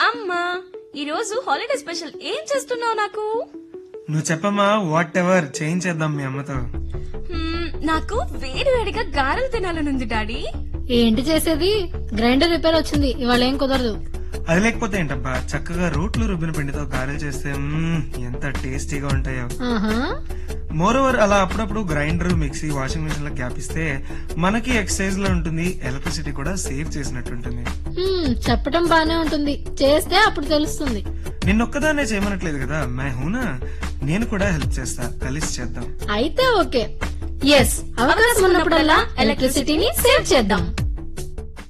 అమ్మా ఈ రోజు హాలిడే స్పెషల్ ఏం చేస్తున్నావు నాకు నువ్వు చెప్పమ్మా వాట్ ఎవర్ చేయించేద్దాం మీ అమ్మతో హ్మ్, నాకు వేడి వేడిగా గారెలు తినాలనుంది డాడీ ఏంటి చేసేది గ్రైండర్ రిపేర్ వచ్చింది ఇవాళ ఏం కుదరదు అది లేకపోతే ఏంటబ్బా చక్కగా రోట్లు రుబ్బిన పిండితో గారెలు చేస్తే మ్మ్, ఎంత టేస్టీగా ఉంటాయో ఆహా మోర్ ఓవర్ అలా అప్పుడప్పుడు గ్రైండర్ మిక్సీ వాషింగ్ మిషన్ లో గ్యాప్ ఇస్తే మనకి ఎక్సర్సైజ్ లో ఉంటుంది ఎలక్ట్రిసిటీ కూడా సేవ్ చేసినట్టు ఉంటుంది హ్మ్, చెప్పటం బానే ఉంటుంది చేస్తే అప్పుడు తెలుస్తుంది నిన్నొక్కదాన్నే చేయమనట్లేదు కదా మై హూనా నేను కూడా హెల్ప్ చేస్తా కలిసి చేద్దాం అయితే ఓకే ఎస్ అవకాశం ఉన్నప్పుడల్లా ఎలక్ట్రిసిటీని సేవ్ చేద్దాం